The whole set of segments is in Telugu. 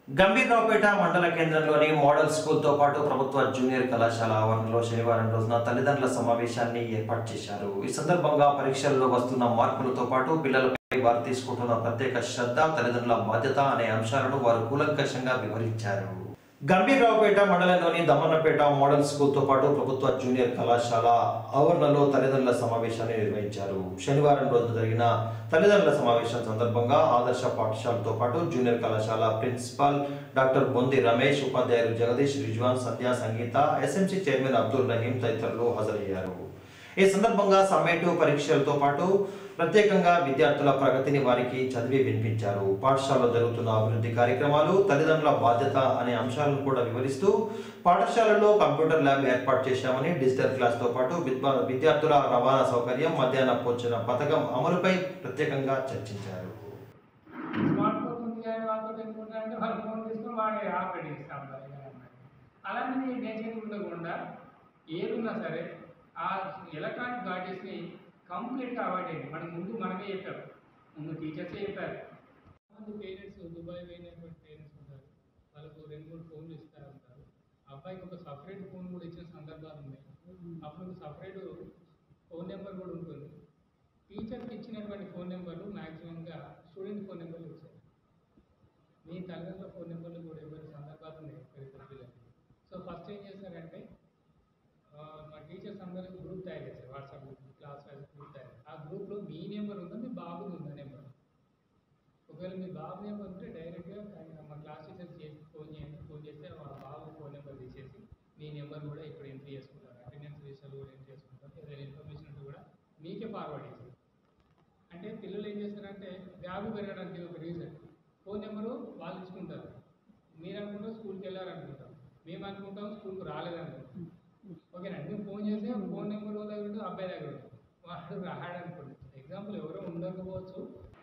గంభీర్రావుపేట మండల కేంద్రంలోని మోడల్ స్కూల్తో పాటు ప్రభుత్వ జూనియర్ కళాశాల ఆవరణలో శనివారం రోజున తల్లిదండ్రుల సమావేశాన్ని ఏర్పాటు చేశారు ఈ సందర్భంగా పరీక్షల్లో వస్తున్న మార్కులతో పాటు పిల్లలపై వారు తీసుకుంటున్న ప్రత్యేక శ్రద్ధ తల్లిదండ్రుల బాధ్యత అనే అంశాలను వారు కూలంకషంగా వివరించారు గంభీర్రావుపేట మండలంలోని దమ్మన్నపేట మోడల్ స్కూల్తో పాటు ప్రభుత్వ జూనియర్ కళాశాల ఆవరణలో తల్లిదండ్రుల సమావేశాన్ని నిర్వహించారు శనివారం రోజు జరిగిన తల్లిదండ్రుల సమావేశం సందర్భంగా ఆదర్శ పాఠశాలతో పాటు జూనియర్ కళాశాల ప్రిన్సిపాల్ డాక్టర్ బొంది రమేష్ ఉపాధ్యాయులు జగదీష్ రిజ్వాన్ సంధ్యా సంగీత ఎస్ఎంసీ చైర్మన్ అబ్దుల్ రహీం తదితరులు హాజరయ్యారు ఈ సందర్భంగా సమ్మేటివ్ పరీక్షలతో పాటు ప్రత్యేకంగా విద్యార్థుల ప్రగతిని వారికి చదివి వినిపించారు పాఠశాలలో జరుగుతున్న అభివృద్ధి కార్యక్రమాలు తల్లిదండ్రుల బాధ్యత అనే అంశాలను కూడా వివరిస్తూ పాఠశాలలో కంప్యూటర్ ల్యాబ్ ఏర్పాటు చేశామని డిజిటల్ క్లాస్తో పాటు విద్వా- విద్యార్థుల రవాణా సౌకర్యం మధ్యాహ్న భోజన పథకం అమలుపై ప్రత్యేకంగా చర్చించారు స్మార్ట్ ఫోన్ ఉంది కానీ వాళ్ళతో తెలుసుకుంటారంటే వాళ్ళు ఫోన్ తీసుకొని వాడే ఆపరేటింగ్ ఇస్తాం అలాంటి నేచర్ ఉండకుండా ఏదున్నా సరే ఆ ఎలక్ట్రానిక్ గాడ్జెట్స్ని కంప్లీట్గా అవాయిడ్ చేయండి మనం ముందు మనమే చెప్పారు ముందు టీచర్సే చెప్పారు కొంతమంది పేరెంట్స్ దుబాయ్ పోయినటువంటి పేరెంట్స్ ఉంటారు వాళ్ళకు రెండు మూడు ఫోన్లు ఇస్తూ ఉంటారు అబ్బాయికి ఒక సపరేట్ ఫోన్ కూడా ఇచ్చిన సందర్భాలు ఉన్నాయి అప్పుడు సపరేట్ ఫోన్ నెంబర్ కూడా ఉంటుంది టీచర్కి ఇచ్చినటువంటి ఫోన్ నెంబర్లు మ్యాక్సిమంగా స్టూడెంట్ ఫోన్ నెంబర్లు ఇచ్చారు మీ తల్లిదండ్రుల ఫోన్ నెంబర్లు కూడా ఇవ్వని సందర్భాలు ఉన్నాయి ఇద్దరు పిల్లలకి సో ఫస్ట్ ఏం చేశారంటే ఆ, మా టీచర్స్ అందరూ గ్రూప్ తయారు చేశారు WhatsApp group class wise group తయారు ఆ గ్రూప్లో మీ నెంబర్ ఉందా మీ బాబుది ఉందా నెంబర్ ఒకవేళ మీ బాబు నెంబర్ ఉంటే డైరెక్ట్గా మా క్లాస్ టీచర్ చేసి ఫోన్ చేయండి ఫోన్ చేస్తే మా బాబు ఫోన్ నెంబర్ తీసేసి మీ నెంబర్ కూడా ఇప్పుడు ఎంట్రీ చేసుకుంటారు అటెండెన్స్ రిజిస్టర్ కూడా ఎంట్రీ చేసుకుంటారు ఏదైనా ఇన్ఫర్మేషన్ ఉంటే కూడా మీకే ఫార్వర్డ్ చేస్తారు అంటే పిల్లలు ఏం చేస్తారంటే వ్యాధి పెరగడానికి ఒక రీజన్ ఫోన్ నెంబరు వాళ్ళు ఇచ్చుకుంటారు మీరు అనుకుంటాం స్కూల్కి వెళ్ళారనుకుంటాం మేము అనుకుంటాం స్కూల్కి రాలేదనుకుంటాం ఓకేనా మేము ఫోన్ చేస్తే ఫోన్ నెంబర్ వాళ్ళ దగ్గర ఉంటుంది అబ్బాయి దగ్గర ఉంటుంది వాడు రాడు అనుకోండి ఎగ్జాంపుల్ ఎవరో ఉండకపోవచ్చు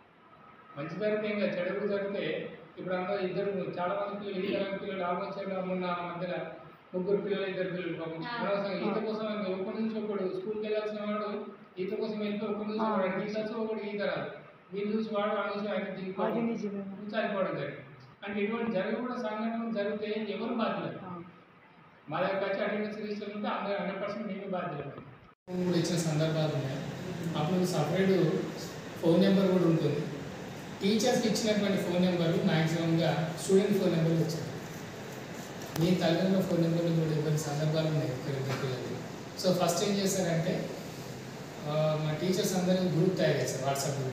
మంచి జరిగితే ఇంకా చెడు కూడా జరిగితే ఇప్పుడు అందరూ ఇద్దరు చాలా మంది పిల్లలు ఈ తరగతి పిల్లలు ఆల్మోస్ట్ మొన్న మధ్యలో ముగ్గురు పిల్లలు ఇద్దరు పిల్లలు పాపం అనవసరంగా ఈత కోసం ఇంకా ఒకరి నుంచి ఒకడు స్కూల్కి వెళ్ళాల్సిన వాడు ఈత కోసం వెళ్ళిపోయి ఒకరి నుంచి ఒకడు టీచర్స్ ఒకడు ఈత రాదు వీళ్ళు చూసి వాడు వాడు చూసి ఆయన దిగిపోవడం చనిపోవడం జరిగింది అంటే ఇటువంటి జరిగి కూడా సంఘటనలు జరిగితే ఎవరు బాధ్యులు మా దగ్గర వచ్చి అటెండెన్స్ రిజిస్టర్ ఉంటే అందరూ హండ్రెడ్ పర్సెంట్ మేము బాధ్యులు కూడా ఇచ్చిన సందర్భాలు ఉన్నాయి అప్పుడు సపరేట్ ఫోన్ నెంబర్ కూడా ఉంటుంది టీచర్స్కి ఇచ్చినటువంటి ఫోన్ నెంబర్లు మ్యాక్సిమంగా స్టూడెంట్ ఫోన్ నెంబర్లు వచ్చాయి మీ తల్లిదండ్రుల ఫోన్ నెంబర్లు కూడా ఇవ్వని సందర్భాలు ఉన్నాయి ఇక్కడ ఇద్దరు పిల్లలు సో ఫస్ట్ ఏం చేశారంటే ఆ, మా టీచర్స్ అందరూ గ్రూప్ తయారు చేశారు వాట్సాప్ గ్రూప్